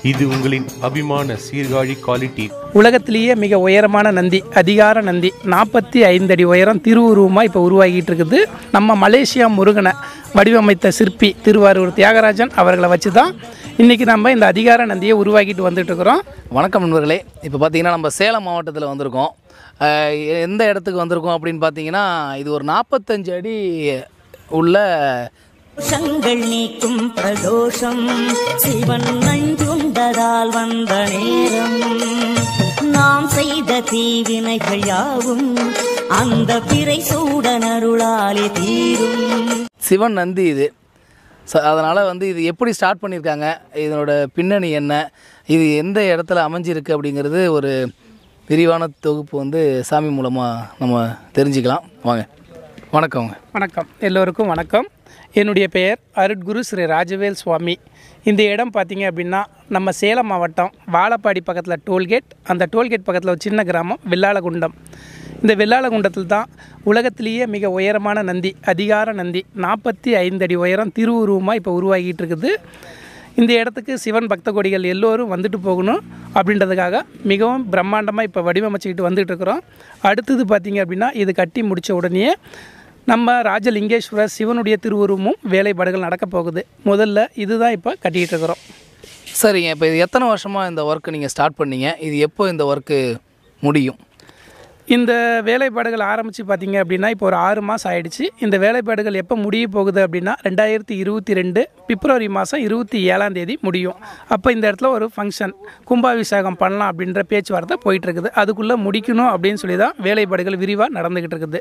இது உங்களின் அபிமான சீர்காழி குவாலிட்டி உலகத்திலேயே மிக உயரமான நந்தி அதிகார நந்தி நாற்பத்தி ஐந்து அடி உயரம் திருவுருவமாக இப்போ உருவாகிட்டு இருக்குது நம்ம மலேசியா முருகனை வடிவமைத்த சிற்பி திருவாரூர் தியாகராஜன் அவர்களை வச்சு தான் இன்றைக்கி நம்ம இந்த அதிகார நந்தியை உருவாக்கிட்டு வந்துட்டு இருக்கிறோம் வணக்கம் நண்பர்களே இப்போ பார்த்தீங்கன்னா நம்ம சேலம் மாவட்டத்தில் வந்திருக்கோம் அஹ் எந்த இடத்துக்கு வந்திருக்கோம் அப்படின்னு பார்த்தீங்கன்னா இது ஒரு நாற்பத்தஞ்சு அடி உள்ள தோஷங்கள் நீக்கும் பிரதோஷம் சிவன் நஞ்சுண்டதால் வந்த நேரம் நாம் செய்த தீவினைகள் யாவும் அந்த பிறை சூடனருளாலே தீரும் சிவன் நந்தி இது ஸோ அதனால் வந்து இது எப்படி ஸ்டார்ட் பண்ணியிருக்காங்க இதனோட பின்னணி என்ன இது எந்த இடத்துல அமைஞ்சிருக்கு அப்படிங்கிறது ஒரு விரிவான தொகுப்பு வந்து சாமி மூலமாக நம்ம தெரிஞ்சுக்கலாம் வாங்க வணக்கங்க வணக்கம் எல்லோருக்கும் வணக்கம் என்னுடைய பெயர் அருட்குரு ஸ்ரீ ராஜவேல் சுவாமி இந்த இடம் பார்த்தீங்க அப்படின்னா நம்ம சேலம் மாவட்டம் வாழப்பாடி பக்கத்தில் டோல்கேட் அந்த டோல்கேட் பக்கத்தில் ஒரு சின்ன கிராமம் வெள்ளாளகுண்டம் இந்த வெள்ளாளகுண்டத்தில் தான் உலகத்திலேயே மிக உயரமான நந்தி அதிகார நந்தி நாற்பத்தி ஐந்து அடி உயரம் திருவுருவமாக இப்போ உருவாகிட்டு இருக்குது இந்த இடத்துக்கு சிவன் பக்த கொடிகள் எல்லோரும் வந்துட்டு போகணும் அப்படின்றதுக்காக மிகவும் பிரம்மாண்டமாக இப்போ வடிவமைச்சுக்கிட்டு வந்துட்டு இருக்கிறோம் அடுத்தது பார்த்தீங்க அப்படின்னா இது கட்டி முடித்த உடனே நம்ம ராஜலிங்கேஸ்வரர் சிவனுடைய திருவுருவமும் வேலைப்பாடுகள் நடக்க போகுது முதல்ல இதுதான் இப்போ கட்டிக்கிட்டு இருக்கிறோம் சரிங்க இப்போ இது எத்தனை வருஷமாக இந்த ஒர்க்கு நீங்கள் ஸ்டார்ட் பண்ணீங்க இது எப்போ இந்த ஒர்க்கு முடியும் இந்த வேலைப்பாடுகள் ஆரம்பித்து பார்த்தீங்க அப்படின்னா இப்போ ஒரு ஆறு மாதம் ஆயிடுச்சு இந்த வேலைப்பாடுகள் எப்போ முடிய போகுது அப்படின்னா ரெண்டாயிரத்தி இருபத்தி ரெண்டு பிப்ரவரி மாதம் இருபத்தி ஏழாம் தேதி முடியும் அப்போ இந்த இடத்துல ஒரு ஃபங்க்ஷன் கும்பாபிஷேகம் பண்ணலாம் அப்படின்ற பேச்சுவார்த்தை போயிட்டு இருக்குது அதுக்குள்ளே முடிக்கணும் அப்படின்னு சொல்லி தான் வேலைப்பாடுகள் விரிவாக நடந்துக்கிட்டு இருக்குது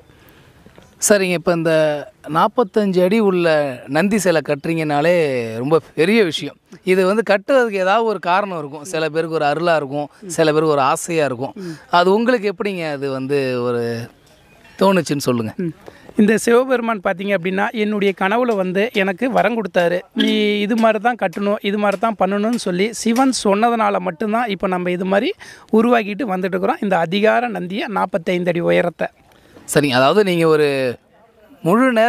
சரிங்க இப்போ இந்த நாற்பத்தஞ்சு அடி உள்ள நந்தி சிலை கட்டுறீங்கனாலே ரொம்ப பெரிய விஷயம் இது வந்து கட்டுறதுக்கு ஏதாவது ஒரு காரணம் இருக்கும் சில பேருக்கு ஒரு அருளாக இருக்கும் சில பேருக்கு ஒரு ஆசையாக இருக்கும் அது உங்களுக்கு எப்படிங்க அது வந்து ஒரு தோணுச்சுன்னு சொல்லுங்கள் ம். இந்த சிவபெருமான் பார்த்தீங்க அப்படின்னா என்னுடைய கனவுல வந்து எனக்கு வரம் கொடுத்தாரு நீ இது மாதிரி தான் கட்டணும் இது மாதிரி தான் பண்ணணும்னு சொல்லி சிவன் சொன்னதுனால மட்டும்தான் இப்போ நம்ம இது மாதிரி உருவாக்கிட்டு வந்துட்டு இருக்கிறோம் இந்த அதிகார நந்தியை நாற்பத்தைந்து அடி உயரத்தை சரிங்க அதாவது நீங்கள் ஒரு முழு நேர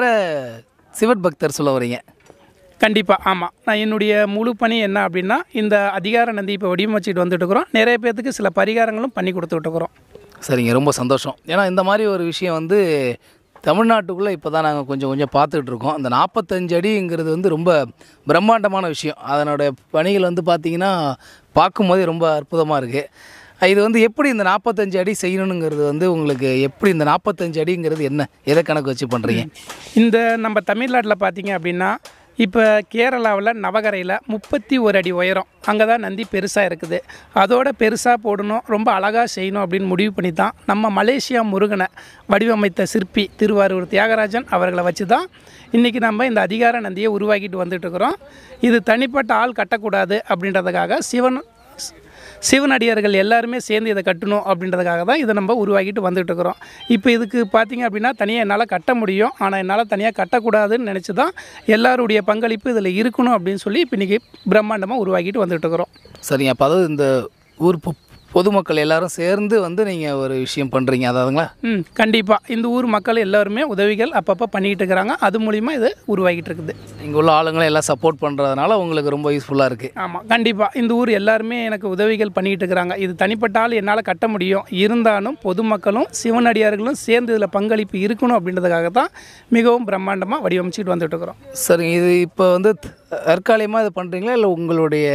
சிவன் பக்தர் சொல்ல வரீங்க கண்டிப்பாக ஆமாம் நான் என்னுடைய முழு பணி என்ன அப்படின்னா இந்த அதிகார நந்தி இப்போ வடிவமைச்சிட்டு வந்துட்டு இருக்கிறோம் நிறைய பேர்த்துக்கு சில பரிகாரங்களும் பண்ணி கொடுத்துட்டு இருக்கிறோம் சரிங்க ரொம்ப சந்தோஷம் ஏன்னா இந்த மாதிரி ஒரு விஷயம் வந்து தமிழ்நாட்டுக்குள்ளே இப்போ தான் நாங்கள் கொஞ்சம் கொஞ்சம் பார்த்துட்டு இருக்கோம் அந்த நாற்பத்தஞ்சு அடிங்கிறது வந்து ரொம்ப பிரம்மாண்டமான விஷயம் அதனோட பணிகள் வந்து பார்த்திங்கன்னா பார்க்கும்போதே ரொம்ப அற்புதமாக இருக்குது இது வந்து எப்படி இந்த நாற்பத்தஞ்சு அடி செய்யணுங்கிறது வந்து உங்களுக்கு எப்படி இந்த நாற்பத்தஞ்சு அடிங்கிறது என்ன எதை கணக்கு வச்சு பண்ணுறீங்க இந்த நம்ம தமிழ்நாட்டில் பார்த்தீங்க அப்படின்னா இப்போ கேரளாவில் நவகரையில் முப்பத்தி ஒரு அடி உயரம் அங்கே தான் நந்தி பெருசாக இருக்குது அதோட பெருசாக போடணும் ரொம்ப அழகாக செய்யணும் அப்படின்னு முடிவு பண்ணி தான் நம்ம மலேசியா முருகனை வடிவமைத்த சிற்பி திருவாரூர் தியாகராஜன் அவர்களை வச்சு தான் இன்றைக்கி நம்ம இந்த அதிகார நந்தியை உருவாக்கிட்டு வந்துட்டு இருக்கிறோம் இது தனிப்பட்ட ஆள் கட்டக்கூடாது அப்படின்றதுக்காக சிவன் சிவனடியார்கள் எல்லாருமே சேர்ந்து இதை கட்டணும் அப்படின்றதுக்காக தான் இதை நம்ம உருவாக்கிட்டு வந்துட்டு இருக்கிறோம் இப்போ இதுக்கு பார்த்தீங்க அப்படின்னா தனியாக என்னால் கட்ட முடியும் ஆனால் என்னால் தனியாக கட்டக்கூடாதுன்னு நினச்சி தான் எல்லாருடைய பங்களிப்பு இதில் இருக்கணும் அப்படின்னு சொல்லி இப்போ இன்றைக்கி பிரம்மாண்டமாக உருவாக்கிட்டு வந்துட்டு இருக்கிறோம் சரிங்க அப்போ அதாவது இந்த ஊர் பொ- பொதுமக்கள் எல்லாரும் சேர்ந்து வந்து நீங்கள் ஒரு விஷயம் பண்ணுறீங்க அதாவதுங்களா ம் கண்டிப்பாக இந்த ஊர் மக்கள் எல்லாருமே உதவிகள் அப்பப்போ பண்ணிக்கிட்டு இருக்கிறாங்க அது மூலிமா இது உருவாகிட்டு இருக்குது இங்கே உள்ள ஆளுங்களும் எல்லாம் சப்போர்ட் பண்ணுறதுனால உங்களுக்கு ரொம்ப யூஸ்ஃபுல்லாக இருக்குது ஆமாம் கண்டிப்பாக இந்த ஊர் எல்லாருமே எனக்கு உதவிகள் பண்ணிக்கிட்டு இருக்கிறாங்க இது தனிப்பட்ட ஆள் என்னால் கட்ட முடியும் இருந்தாலும் பொதுமக்களும் சிவனடியார்களும் சேர்ந்து இதில் பங்களிப்பு இருக்கணும் அப்படின்றதுக்காக தான் மிகவும் பிரம்மாண்டமாக வடிவமைச்சிட்டு வந்துட்டு இருக்கிறோம் சரிங்க இது இப்போ வந்து தற்காலிகமாக இது பண்ணுறீங்களா இல்லை உங்களுடைய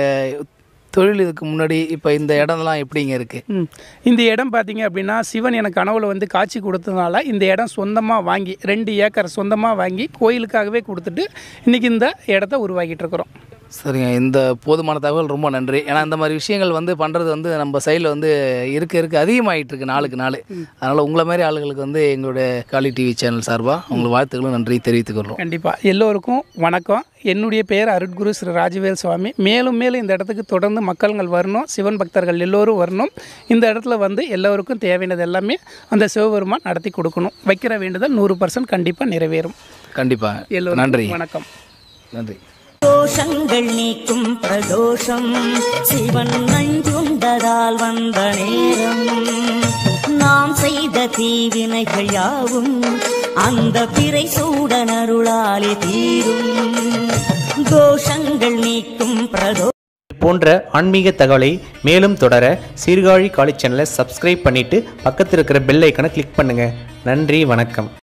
தொழில் இதுக்கு முன்னாடி இப்போ இந்த இடம்லாம் எப்படிங்க இருக்குது ம். இந்த இடம் பார்த்தீங்க அப்படின்னா சிவன் எனக்கு கனவுல வந்து காட்சி கொடுத்ததுனால இந்த இடம் சொந்தமாக வாங்கி ரெண்டு ஏக்கர் சொந்தமாக வாங்கி கோயிலுக்காகவே கொடுத்துட்டு இன்றைக்கி இந்த இடத்த உருவாக்கிட்டு இருக்கிறோம் சரிங்க இந்த போதுமான தகவல் ரொம்ப நன்றி ஏன்னா இந்த மாதிரி விஷயங்கள் வந்து பண்ணுறது வந்து நம்ம சைடில் வந்து இருக்க இருக்க அதிகமாகிட்டு இருக்கு நாளுக்கு நாள் அதனால் உங்களை மாதிரி ஆளுங்களுக்கு வந்து எங்களுடைய காலி டிவி சேனல் சார்பாக உங்களுக்கு வாழ்த்துக்களும் நன்றி தெரிவித்துக்கொள்கிறோம் கண்டிப்பாக எல்லோருக்கும் வணக்கம் என்னுடைய பெயர் அருட்குரு ஸ்ரீ ராஜவேல் சுவாமி மேலும் மேலும் இந்த இடத்துக்கு தொடர்ந்து மக்கள்கள் வரணும் சிவன் பக்தர்கள் எல்லோரும் வரணும் இந்த இடத்துல வந்து எல்லோருக்கும் தேவையானது எல்லாமே அந்த சிவபெருமான் நடத்தி கொடுக்கணும் வைக்கிற வேண்டுதல் நூறு பர்சன்ட் கண்டிப்பாக நிறைவேறும் கண்டிப்பாக எல்லோருக்கும் நன்றி வணக்கம் நன்றி தோஷங்கள் நீக்கும் பிரதோஷம் சிவன் நஞ்சுண்டதால் வந்த நேரம் நாம் செய்த தீவினைகள் யாவும் அந்த பிறை சூடனருளாலே தீரும் தோஷங்கள் நீக்கும் பிரதோ போன்ற ஆன்மீக தகவலை மேலும் தொடர சீர்காழி காலேஜ் சேனலை சப்ஸ்கிரைப் பண்ணிட்டு பக்கத்தில் இருக்கிற பெல் ஐக்கனை கிளிக் பண்ணுங்க நன்றி வணக்கம்